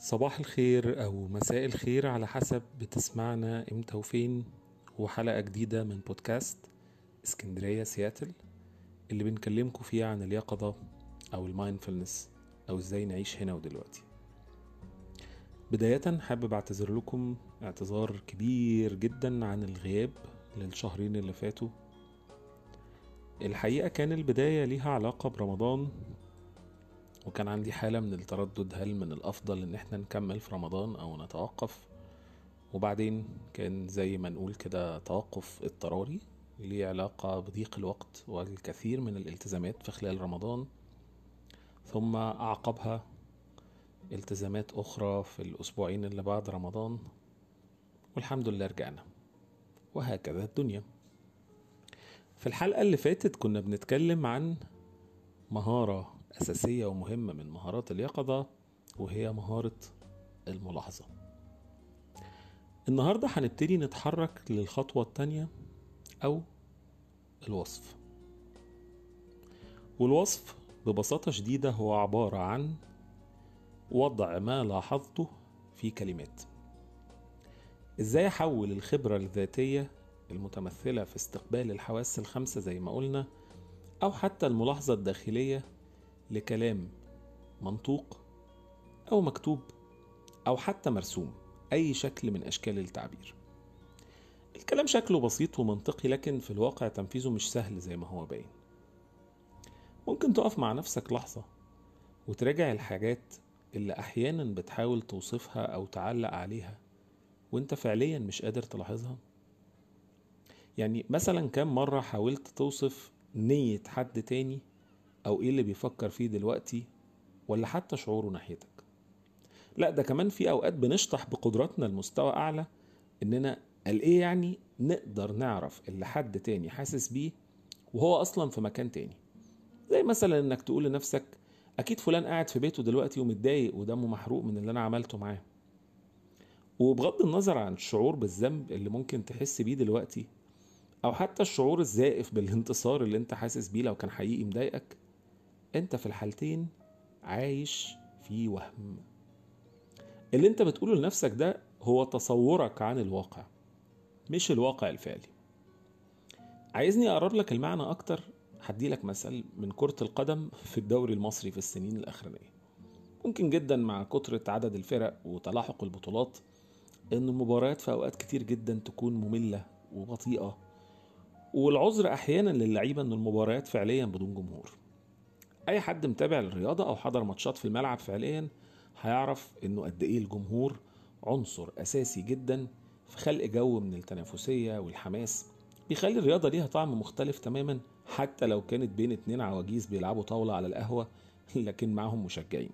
صباح الخير أو مساء الخير على حسب بتسمعنا امتى وفين وحلقة جديدة من بودكاست اسكندرية سياتل اللي بنكلمكم فيه عن اليقظة أو المايندفولنس أو ازاي نعيش هنا ودلوقتي بداية حابب اعتذر لكم اعتذار كبير جدا عن الغياب للشهرين اللي فاتوا الحقيقة كان البداية ليها علاقة برمضان وكان عندي حالة من التردد هل من الأفضل إن احنا نكمل في رمضان أو نتوقف وبعدين كان زي ما نقول كده توقف اضطراري ليه علاقة بضيق الوقت والكثير من الالتزامات في خلال رمضان ثم أعقبها التزامات أخرى في الأسبوعين اللي بعد رمضان والحمد لله رجعنا وهكذا الدنيا في الحلقة اللي فاتت كنا بنتكلم عن مهارة أساسية ومهمة من مهارات اليقظة وهي مهارة الملاحظة النهاردة هنبتدي نتحرك للخطوة التانية أو الوصف والوصف ببساطة شديدة هو عبارة عن وضع ما لاحظته في كلمات ازاي احول الخبرة الذاتية المتمثلة في استقبال الحواس الخمسة زي ما قلنا أو حتى الملاحظة الداخلية لكلام منطوق أو مكتوب أو حتى مرسوم أي شكل من أشكال التعبير الكلام شكله بسيط ومنطقي لكن في الواقع تنفيذه مش سهل زي ما هو باين ممكن تقف مع نفسك لحظة وتراجع الحاجات اللي أحيانا بتحاول توصفها أو تعلق عليها وانت فعليا مش قادر تلاحظها يعني مثلا كم مرة حاولت توصف نية حد تاني أو إيه اللي بيفكر فيه دلوقتي ولا حتى شعوره ناحيتك لا ده كمان في أوقات بنشطح بقدراتنا لمستوى أعلى إننا قال إيه يعني نقدر نعرف اللي حد تاني حاسس بيه وهو أصلا في مكان تاني زي مثلا إنك تقول لنفسك أكيد فلان قاعد في بيته دلوقتي ومتضايق ودمه محروق من اللي أنا عملته معاه وبغض النظر عن الشعور بالذنب اللي ممكن تحس بيه دلوقتي او حتى الشعور الزائف بالانتصار اللي انت حاسس بيه لو كان حقيقي مضايقك انت في الحالتين عايش في وهم اللي انت بتقوله لنفسك ده هو تصورك عن الواقع مش الواقع الفعلي عايزني اقرر لك المعنى اكتر هدي لك مثل من كرة القدم في الدوري المصري في السنين الاخرانية ممكن جدا مع كثرة عدد الفرق وتلاحق البطولات ان المباريات في اوقات كتير جدا تكون مملة وبطيئة والعذر احيانا للعيبه ان المباريات فعليا بدون جمهور اي حد متابع للرياضه او حضر ماتشات في الملعب فعليا هيعرف انه قد ايه الجمهور عنصر اساسي جدا في خلق جو من التنافسيه والحماس بيخلي الرياضه ليها طعم مختلف تماما حتى لو كانت بين اتنين عواجيز بيلعبوا طاوله على القهوه لكن معاهم مشجعين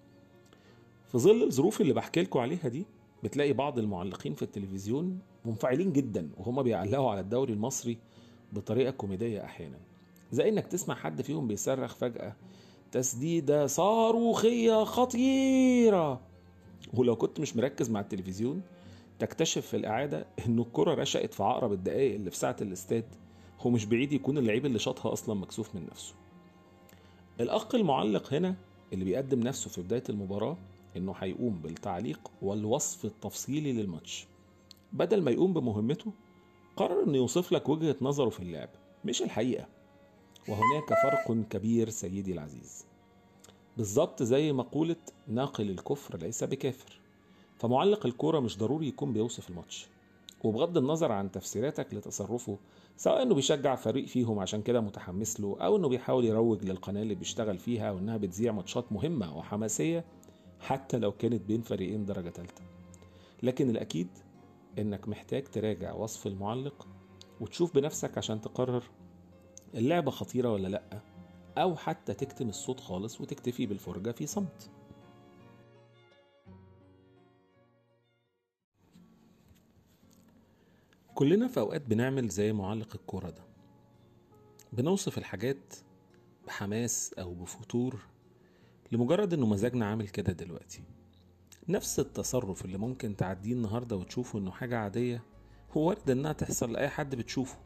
في ظل الظروف اللي بحكي لكم عليها دي بتلاقي بعض المعلقين في التلفزيون منفعلين جدا وهما بيعلقوا على الدوري المصري بطريقة كوميدية أحيانا زي إنك تسمع حد فيهم بيصرخ فجأة تسديدة صاروخية خطيرة ولو كنت مش مركز مع التلفزيون تكتشف في الإعادة إن الكرة رشقت في عقرب الدقايق اللي في ساعة الاستاد هو مش بعيد يكون اللعيب اللي شاطها أصلا مكسوف من نفسه الأخ المعلق هنا اللي بيقدم نفسه في بداية المباراة إنه هيقوم بالتعليق والوصف التفصيلي للماتش بدل ما يقوم بمهمته قرر انه يوصف لك وجهة نظره في اللعب مش الحقيقة وهناك فرق كبير سيدي العزيز بالظبط زي مقولة ناقل الكفر ليس بكافر فمعلق الكورة مش ضروري يكون بيوصف الماتش وبغض النظر عن تفسيراتك لتصرفه سواء انه بيشجع فريق فيهم عشان كده متحمس له او انه بيحاول يروج للقناة اللي بيشتغل فيها وانها بتذيع ماتشات مهمة وحماسية حتى لو كانت بين فريقين درجة تالتة لكن الأكيد انك محتاج تراجع وصف المعلق وتشوف بنفسك عشان تقرر اللعبة خطيرة ولا لأ أو حتى تكتم الصوت خالص وتكتفي بالفرجة في صمت كلنا في أوقات بنعمل زي معلق الكورة ده بنوصف الحاجات بحماس أو بفتور لمجرد إنه مزاجنا عامل كده دلوقتي نفس التصرف اللي ممكن تعديه النهاردة وتشوفه انه حاجة عادية هو وارد انها تحصل لأي حد بتشوفه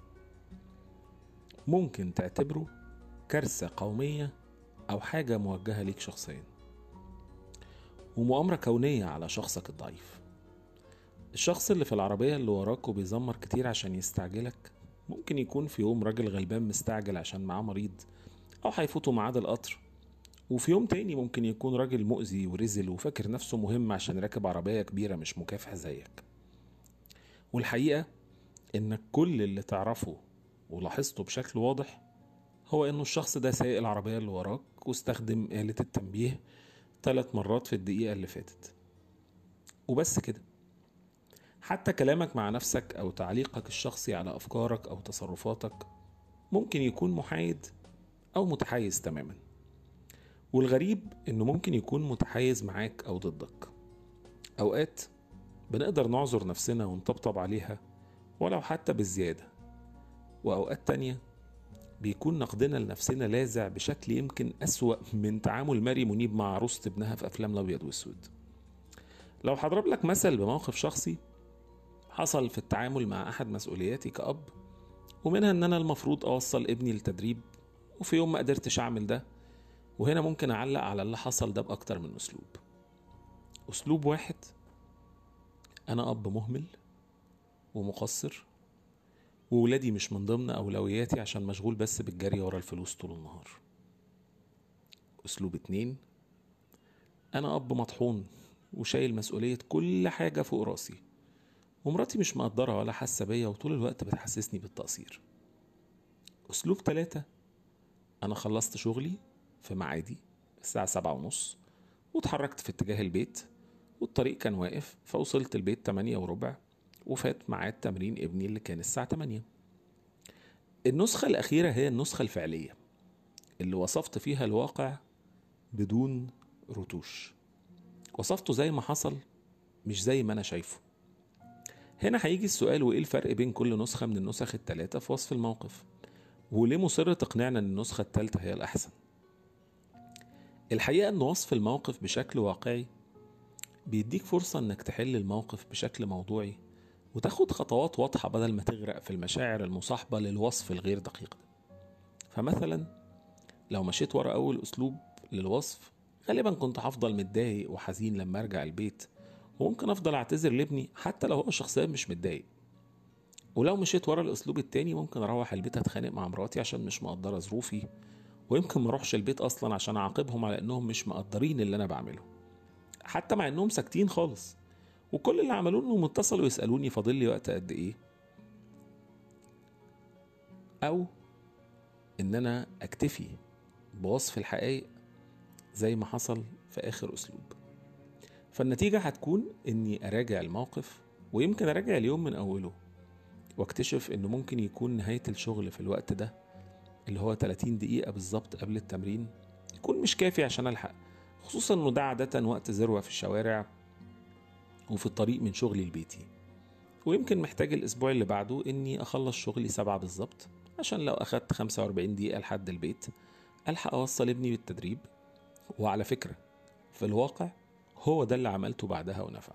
ممكن تعتبره كارثة قومية أو حاجة موجهة ليك شخصيا ومؤامرة كونية على شخصك الضعيف الشخص اللي في العربية اللي وراك وبيزمر كتير عشان يستعجلك ممكن يكون في يوم راجل غلبان مستعجل عشان معاه مريض أو هيفوته ميعاد القطر وفي يوم تاني ممكن يكون راجل مؤذي ورزل وفاكر نفسه مهم عشان راكب عربية كبيرة مش مكافح زيك والحقيقة إنك كل اللي تعرفه ولاحظته بشكل واضح هو إنه الشخص ده سايق العربية اللي وراك واستخدم آلة التنبيه ثلاث مرات في الدقيقة اللي فاتت وبس كده حتى كلامك مع نفسك أو تعليقك الشخصي على أفكارك أو تصرفاتك ممكن يكون محايد أو متحيز تماما والغريب إنه ممكن يكون متحيز معاك أو ضدك أوقات بنقدر نعذر نفسنا ونطبطب عليها ولو حتى بالزيادة وأوقات تانية بيكون نقدنا لنفسنا لاذع بشكل يمكن أسوأ من تعامل ماري منيب مع عروسة ابنها في أفلام الأبيض والأسود لو هضرب لك مثل بموقف شخصي حصل في التعامل مع أحد مسؤولياتي كأب ومنها إن أنا المفروض أوصل ابني للتدريب وفي يوم ما قدرتش أعمل ده وهنا ممكن أعلق على اللي حصل ده بأكتر من أسلوب أسلوب واحد أنا أب مهمل ومقصر وولادي مش من ضمن أولوياتي عشان مشغول بس بالجري ورا الفلوس طول النهار أسلوب اتنين أنا أب مطحون وشايل مسؤولية كل حاجة فوق راسي ومراتي مش مقدرة ولا حاسة بيا وطول الوقت بتحسسني بالتقصير أسلوب تلاتة أنا خلصت شغلي في معادي الساعة سبعة ونص واتحركت في اتجاه البيت والطريق كان واقف فوصلت البيت تمانية وربع وفات ميعاد تمرين ابني اللي كان الساعة تمانية النسخة الأخيرة هي النسخة الفعلية اللي وصفت فيها الواقع بدون رتوش وصفته زي ما حصل مش زي ما أنا شايفه هنا هيجي السؤال وإيه الفرق بين كل نسخة من النسخ التلاتة في وصف الموقف وليه مصر تقنعنا إن النسخة التالتة هي الأحسن الحقيقة إن وصف الموقف بشكل واقعي بيديك فرصة إنك تحل الموقف بشكل موضوعي وتاخد خطوات واضحة بدل ما تغرق في المشاعر المصاحبة للوصف الغير دقيق ده فمثلا لو مشيت ورا أول أسلوب للوصف غالبا كنت هفضل متضايق وحزين لما أرجع البيت وممكن أفضل أعتذر لابني حتى لو هو شخصيا مش متضايق ولو مشيت ورا الأسلوب التاني ممكن أروح البيت أتخانق مع مراتي عشان مش مقدرة ظروفي ويمكن ما أروحش البيت أصلا عشان أعاقبهم على إنهم مش مقدرين اللي أنا بعمله حتى مع إنهم ساكتين خالص وكل اللي عملوه إنهم اتصلوا يسألوني فاضل لي وقت قد إيه أو إن أنا أكتفي بوصف الحقائق زي ما حصل في آخر أسلوب فالنتيجة هتكون إني أراجع الموقف ويمكن أراجع اليوم من أوله واكتشف إنه ممكن يكون نهاية الشغل في الوقت ده اللي هو 30 دقيقة بالظبط قبل التمرين يكون مش كافي عشان ألحق خصوصا إنه ده عادة وقت ذروة في الشوارع وفي الطريق من شغلي لبيتي ويمكن محتاج الأسبوع اللي بعده إني أخلص شغلي سبعة بالظبط عشان لو أخدت 45 دقيقة لحد البيت ألحق أوصل ابني بالتدريب وعلى فكرة في الواقع هو ده اللي عملته بعدها ونفع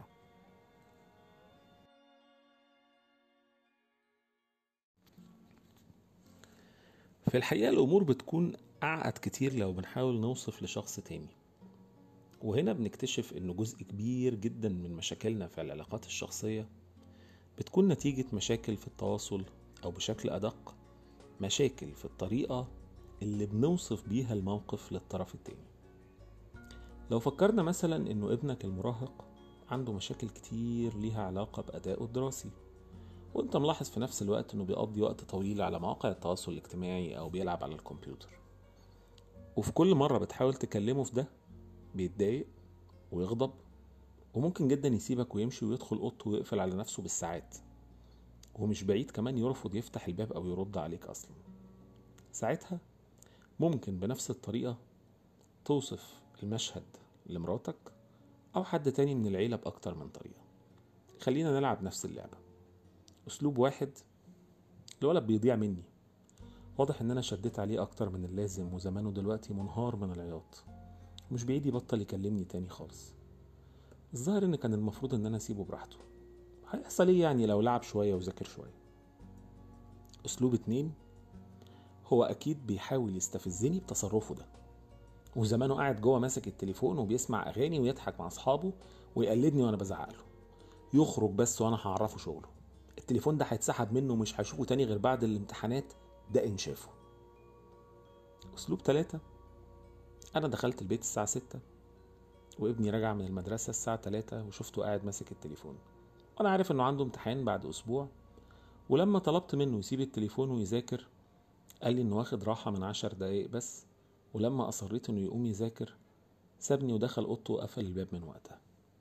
في الحقيقة الأمور بتكون أعقد كتير لو بنحاول نوصف لشخص تاني وهنا بنكتشف إن جزء كبير جدا من مشاكلنا في العلاقات الشخصية بتكون نتيجة مشاكل في التواصل أو بشكل أدق مشاكل في الطريقة اللي بنوصف بيها الموقف للطرف التاني لو فكرنا مثلا إنه ابنك المراهق عنده مشاكل كتير ليها علاقة بأدائه الدراسي وانت ملاحظ في نفس الوقت انه بيقضي وقت طويل على مواقع التواصل الاجتماعي او بيلعب على الكمبيوتر وفي كل مرة بتحاول تكلمه في ده بيتضايق ويغضب وممكن جدا يسيبك ويمشي ويدخل اوضته ويقفل على نفسه بالساعات ومش بعيد كمان يرفض يفتح الباب او يرد عليك اصلا ساعتها ممكن بنفس الطريقة توصف المشهد لمراتك او حد تاني من العيلة باكتر من طريقة خلينا نلعب نفس اللعبة اسلوب واحد الولد بيضيع مني واضح ان انا شديت عليه اكتر من اللازم وزمانه دلوقتي منهار من العياط مش بعيد يبطل يكلمني تاني خالص الظاهر ان كان المفروض ان انا اسيبه براحته هيحصل ايه يعني لو لعب شوية وذاكر شوية اسلوب اتنين هو اكيد بيحاول يستفزني بتصرفه ده وزمانه قاعد جوه ماسك التليفون وبيسمع اغاني ويضحك مع اصحابه ويقلدني وانا بزعق له يخرج بس وانا هعرفه شغله التليفون ده هيتسحب منه ومش هيشوفه تاني غير بعد الامتحانات ده ان شافه اسلوب ثلاثة انا دخلت البيت الساعة ستة وابني رجع من المدرسة الساعة تلاتة وشفته قاعد ماسك التليفون وانا عارف انه عنده امتحان بعد اسبوع ولما طلبت منه يسيب التليفون ويذاكر قال لي انه واخد راحة من عشر دقايق بس ولما اصريت انه يقوم يذاكر سابني ودخل اوضته وقفل الباب من وقتها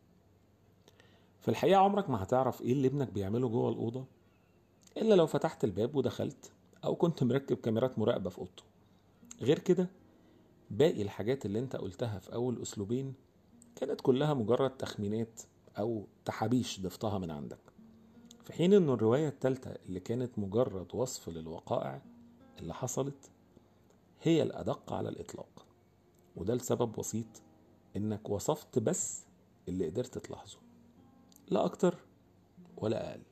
في الحقيقة عمرك ما هتعرف ايه اللي ابنك بيعمله جوه الأوضة إلا لو فتحت الباب ودخلت أو كنت مركب كاميرات مراقبة في أوضته غير كده باقي الحاجات اللي انت قلتها في أول أسلوبين كانت كلها مجرد تخمينات أو تحابيش ضفتها من عندك في حين إن الرواية التالتة اللي كانت مجرد وصف للوقائع اللي حصلت هي الأدق على الإطلاق وده لسبب بسيط إنك وصفت بس اللي قدرت تلاحظه لا أكتر ولا أقل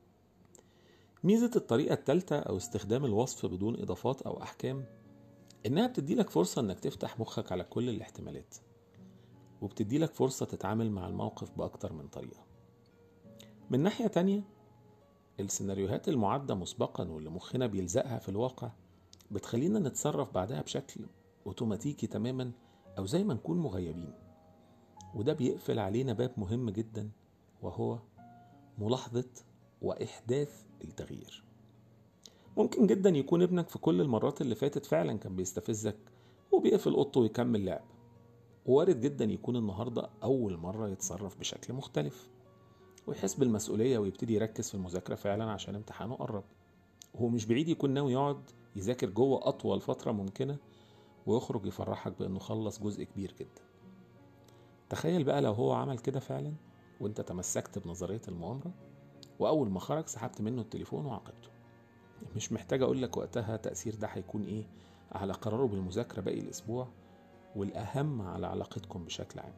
ميزة الطريقة التالتة أو استخدام الوصف بدون إضافات أو أحكام إنها بتديلك فرصة إنك تفتح مخك على كل الاحتمالات وبتديلك فرصة تتعامل مع الموقف بأكتر من طريقة من ناحية تانية السيناريوهات المعدة مسبقا واللي مخنا بيلزقها في الواقع بتخلينا نتصرف بعدها بشكل اوتوماتيكي تماما او زي ما نكون مغيبين وده بيقفل علينا باب مهم جدا وهو ملاحظة وإحداث التغيير ممكن جدا يكون ابنك في كل المرات اللي فاتت فعلا كان بيستفزك وبيقفل اوضته ويكمل لعب ووارد جدا يكون النهاردة أول مرة يتصرف بشكل مختلف ويحس بالمسؤولية ويبتدي يركز في المذاكرة فعلا عشان امتحانه قرب وهو مش بعيد يكون ناوي يقعد يذاكر جوه أطول فترة ممكنة ويخرج يفرحك بأنه خلص جزء كبير جدا تخيل بقى لو هو عمل كده فعلا وانت تمسكت بنظرية المؤامرة وأول ما خرج سحبت منه التليفون وعاقبته مش محتاج أقول لك وقتها تأثير ده هيكون إيه على قراره بالمذاكرة باقي الأسبوع والأهم على علاقتكم بشكل عام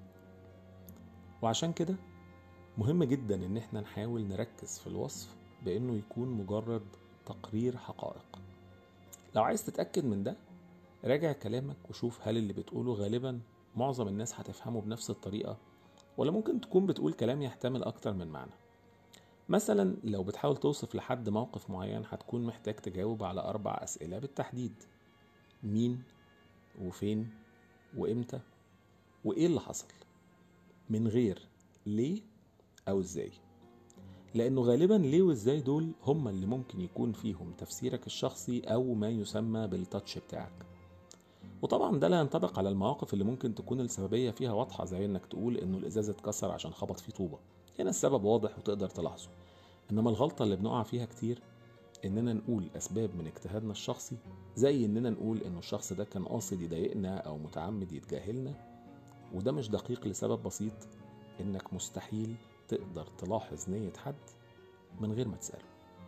وعشان كده مهم جدا إن احنا نحاول نركز في الوصف بإنه يكون مجرد تقرير حقائق لو عايز تتأكد من ده راجع كلامك وشوف هل اللي بتقوله غالبا معظم الناس هتفهمه بنفس الطريقة ولا ممكن تكون بتقول كلام يحتمل أكتر من معنى مثلا لو بتحاول توصف لحد موقف معين هتكون محتاج تجاوب على أربع أسئلة بالتحديد مين وفين وإمتى وإيه اللي حصل من غير ليه أو إزاي لأنه غالبا ليه وإزاي دول هما اللي ممكن يكون فيهم تفسيرك الشخصي أو ما يسمى بالتاتش بتاعك وطبعا ده لا ينطبق على المواقف اللي ممكن تكون السببية فيها واضحة زي انك تقول انه الازاز اتكسر عشان خبط فيه طوبة هنا السبب واضح وتقدر تلاحظه انما الغلطة اللي بنقع فيها كتير اننا نقول اسباب من اجتهادنا الشخصي زي اننا نقول انه الشخص ده كان قاصد يضايقنا او متعمد يتجاهلنا وده مش دقيق لسبب بسيط انك مستحيل تقدر تلاحظ نية حد من غير ما تسأله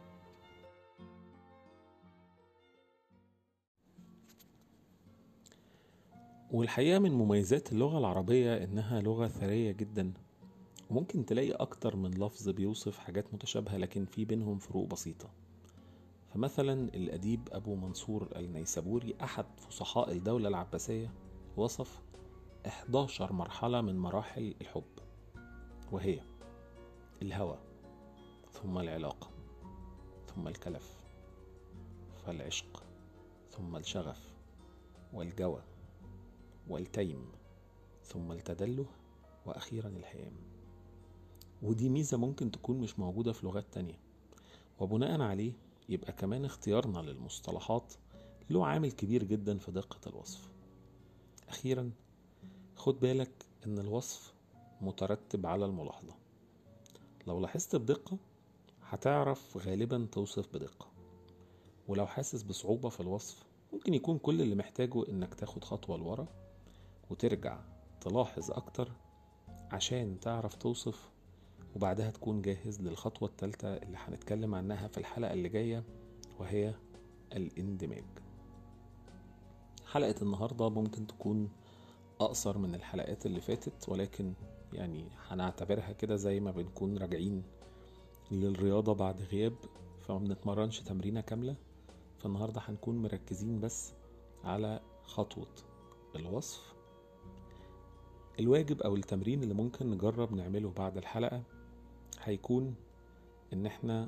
والحقيقة من مميزات اللغة العربية إنها لغة ثرية جدا وممكن تلاقي أكتر من لفظ بيوصف حاجات متشابهة لكن في بينهم فروق بسيطة فمثلا الأديب أبو منصور النيسابوري أحد فصحاء الدولة العباسية وصف 11 مرحلة من مراحل الحب وهي الهوى ثم العلاقة ثم الكلف فالعشق ثم الشغف والجوى والتيم ثم التدله وأخيرا الهيام ودي ميزة ممكن تكون مش موجودة في لغات تانية وبناء عليه يبقى كمان اختيارنا للمصطلحات له عامل كبير جدا في دقة الوصف أخيرا خد بالك إن الوصف مترتب على الملاحظة لو لاحظت بدقة هتعرف غالبا توصف بدقة ولو حاسس بصعوبة في الوصف ممكن يكون كل اللي محتاجه إنك تاخد خطوة لورا وترجع تلاحظ أكتر عشان تعرف توصف وبعدها تكون جاهز للخطوة التالتة اللي هنتكلم عنها في الحلقة اللي جاية وهي الاندماج حلقة النهاردة ممكن تكون أقصر من الحلقات اللي فاتت ولكن يعني هنعتبرها كده زي ما بنكون راجعين للرياضة بعد غياب فما بنتمرنش تمرينة كاملة فالنهاردة هنكون مركزين بس على خطوة الوصف الواجب أو التمرين اللي ممكن نجرب نعمله بعد الحلقة هيكون إن احنا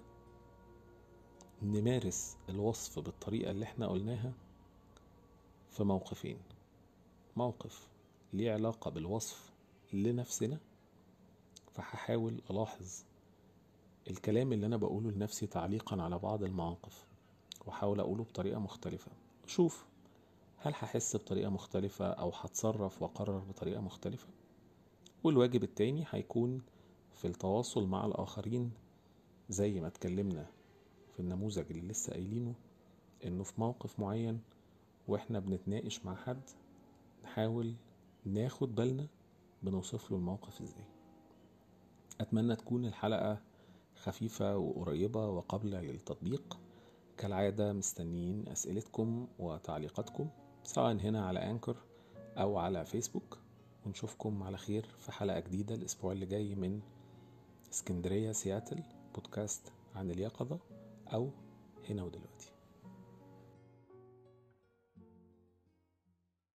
نمارس الوصف بالطريقة اللي احنا قلناها في موقفين موقف ليه علاقة بالوصف لنفسنا فهحاول ألاحظ الكلام اللي أنا بقوله لنفسي تعليقا على بعض المواقف وأحاول أقوله بطريقة مختلفة شوف هل هحس بطريقة مختلفة أو هتصرف وأقرر بطريقة مختلفة والواجب التاني هيكون في التواصل مع الآخرين زي ما اتكلمنا في النموذج اللي لسه قايلينه إنه في موقف معين وإحنا بنتناقش مع حد نحاول ناخد بالنا بنوصف له الموقف إزاي أتمنى تكون الحلقة خفيفة وقريبة وقابلة للتطبيق كالعادة مستنيين أسئلتكم وتعليقاتكم سواء هنا على أنكر أو على فيسبوك ونشوفكم على خير في حلقة جديدة الأسبوع اللي جاي من اسكندرية سياتل بودكاست عن اليقظة أو هنا ودلوقتي